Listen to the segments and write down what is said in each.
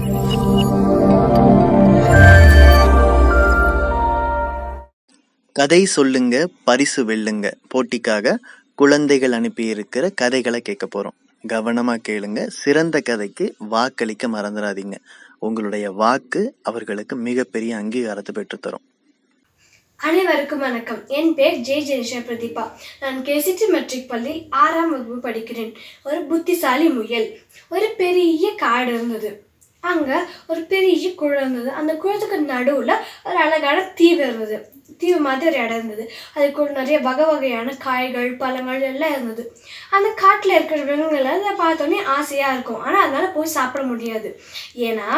கதை சொல்லுங்க பரிசு வெல்லுங்க போட்டிக்காக குழந்தைகள் அனுப்பியிருக்கிற கதைகளை கேட்க போறோம் கவனமா கேளுங்க சிறந்த கதைக்கு வாக்களிக்க மறந்துடாதீங்க உங்களுடைய வாக்கு அவர்களுக்கு மிகப்பெரிய அங்கீகாரத்தை பெற்றுத்தரும் அனைவருக்கும் வணக்கம் என் பேர் ஜெய் ஜெனிஷா பிரதீபா நான் கேசிடி மெட்ரிக் பள்ளி ஆறாம் வகுப்பு படிக்கிறேன் ஒரு புத்திசாலி முயல் ஒரு பெரிய காடு இருந்தது அங்க ஒரு பெரிய குளம் இருந்தது அந்த குளத்துக்கு நடுவுல ஒரு அழகான தீவு இருந்தது தீவு மாதிரி ஒரு இடம் இருந்தது அதுக்குள்ள நிறைய வகை வகையான காய்கள் பழங்கள் எல்லாம் இருந்தது அந்த காட்டுல இருக்கிற விலங்குகளை அதை பார்த்தோன்னே ஆசையா இருக்கும் ஆனா அதனால போய் சாப்பிட முடியாது ஏன்னா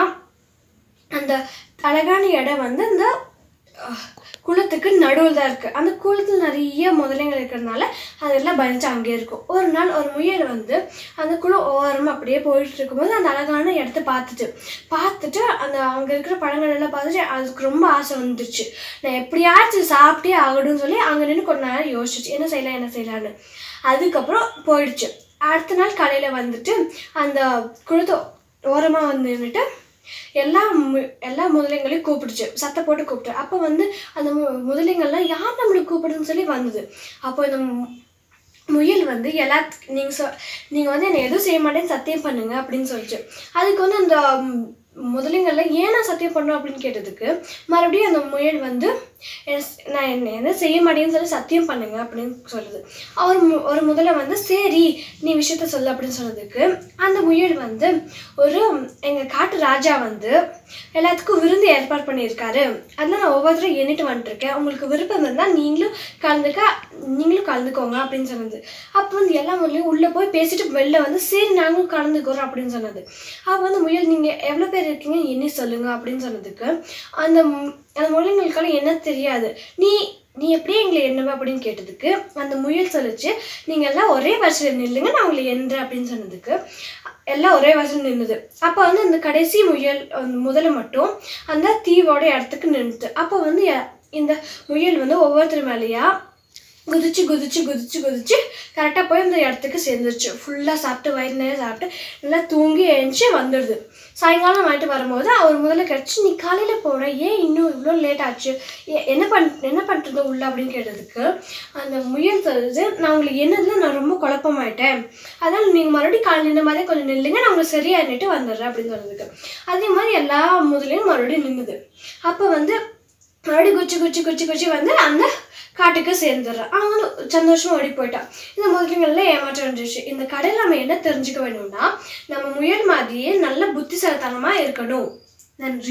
அந்த அழகான இடம் வந்து அந்த அஹ், குளத்துக்கு நடுவில் தான் இருக்குது அந்த குளத்தில் நிறைய முதலைகள் இருக்கிறதுனால அதெல்லாம் பயந்து அங்கே இருக்கும் ஒரு நாள் ஒரு முயல் வந்து அந்த குளம் ஓரமாக அப்படியே போயிட்டு இருக்கும்போது அந்த அழகான இடத்த பார்த்துட்டு பார்த்துட்டு அந்த அங்கே இருக்கிற பழங்கள் எல்லாம் பார்த்துட்டு அதுக்கு ரொம்ப ஆசை வந்துருச்சு நான் எப்படியாச்சும் சாப்பிட்டே ஆகணும்னு சொல்லி அங்கே நின்று கொஞ்ச நேரம் யோசிச்சு என்ன செய்யலாம் என்ன செய்யலான்னு அதுக்கப்புறம் போயிடுச்சு அடுத்த நாள் காலையில் வந்துட்டு அந்த குளத்தை ஓரமாக வந்து நின்றுட்டு எல்லா மு- எல்லா முதலைங்களையும் கூப்பிடுச்சு சத்தம் போட்டு கூப்பிட்டு அப்போ வந்து அந்த மு- முதலைங்கள்லாம் யார் நம்மளை கூப்பிடுதுன்னு சொல்லி வந்தது அப்போ இந்த மு- முயல் வந்து எல்லா நீங்கள் சொ நீங்கள் வந்து என்னை எதுவும் செய்ய மாட்டேன்னு சத்தியம் பண்ணுங்க அப்படின்னு சொல்லிச்சு அதுக்கு வந்து அந்த ம், முதலைங்கள்ல ஏன் நான் சத்தியம் பண்ணோம் அப்படின்னு கேட்டதுக்கு மறுபடியும் அந்த முயல் வந்து "எஸ்- நான் என்ன என்ன செய்ய மாட்டேன்னு சொல்லி சத்தியம் பண்ணுங்க அப்படின்னு சொல்லுது அவர் மு- ஒரு முதல்ல வந்து சரி நீ விஷயத்த சொல்லு அப்படின்னு சொன்னதுக்கு அந்த முயல் வந்து ஒரு எங்கள் காட்டு ராஜா வந்து எல்லாத்துக்கும் விருந்து ஏற்பாடு பண்ணியிருக்காரு அதில் நான் ஒவ்வொருத்தரும் எண்ணிட்டு வந்துட்டுருக்கேன் உங்களுக்கு விருப்பம் இருந்தால் நீங்களும் கலந்துக்க நீங்களும் கலந்துக்கோங்க அப்படின்னு சொன்னது அப்போ வந்து எல்லா முதலையும் உள்ளே போய் பேசிட்டு வெளில வந்து சரி நாங்களும் கலந்துக்கிறோம் அப்படின்னு சொன்னது அப்போ வந்து முயல் நீங்கள் எவ்வளோ பேர் இருக்கீங்க எண்ணி சொல்லுங்க அப்படின்னு சொன்னதுக்கு அந்த மு- அந்த முயல்களுக்கெல்லாம் என்ன தெரியாது நீ நீ எப்படியே எங்களை எண்ணுவ அப்படின்னு கேட்டதுக்கு அந்த முயல் சொல்லுச்சு நீங்கள் எல்லாம் ஒரே வருஷத்தில் நில்லுங்க நான் உங்களை எண்ணுறேன் அப்படின்னு சொன்னதுக்கு எல்லாம் ஒரே வருஷம் நின்றுது அப்போ வந்து அந்த கடைசி முயல் அந்த முதல்ல மட்டும் அந்த தீவோட இடத்துக்கு நின்றுது அப்போ வந்து எ- இந்த முயல் வந்து ஒவ்வொருத்தர் மேலேயா குதிச்சு குதிச்சு குதிச்சு குதிச்சு கரெக்டாக போய் அந்த இடத்துக்கு சேர்ந்துருச்சு ஃபுல்லாக சாப்பிட்டு வயிறு நிறைய சாப்பிட்டு நல்லா தூங்கி எழுந்துச்சு வந்துடுது சாயங்காலம் வாங்கிட்டு வரும்போது அவர் முதல்ல கிடச்சி நீ காலையில் போகிற ஏன் இன்னும் இவ்வளோ லேட் ஆச்சு ஏ- என்ன பண் என்ன பண்ணுறது உள்ள அப்படின்னு கேட்டதுக்கு அந்த முயல் சொல்லுது நான் உங்களுக்கு என்னதுல நான் ரொம்ப குழப்பமாயிட்டேன் அதனால் நீங்கள் மறுபடியும் காலையில் இந்த மாதிரி கொஞ்சம் நில்லுங்க நான் உங்களுக்கு சரியா எண்ணிட்டு வந்துடுறேன் அப்படின்னு சொன்னதுக்கு அதே மாதிரி எல்லா முதலையும் மறுபடியும் நின்றுது அப்போ வந்து மறுபடியும் குச்சி குச்சி குச்சி குச்சி வந்து அந்த காட்டுக்கு சேர்ந்துடுறான் அவனும் சந்தோஷமா ஓடி போயிட்டான் இந்த முதலைங்கள்லாம் ஏமாற்றம் இருந்துச்சு இந்த கடையில் நம்ம என்ன தெரிஞ்சுக்க வேணும்னா நம்ம முயல் மாதிரியே நல்ல புத்திசாலித்தனமா இருக்கணும் நன்றி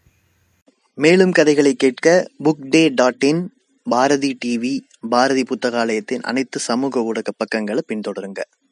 மேலும் கதைகளை கேட்க book day dot in Bharathi TV Bharathi புத்தகாலயத்தின் அனைத்து சமூக ஊடக பக்கங்களை பின்தொடருங்க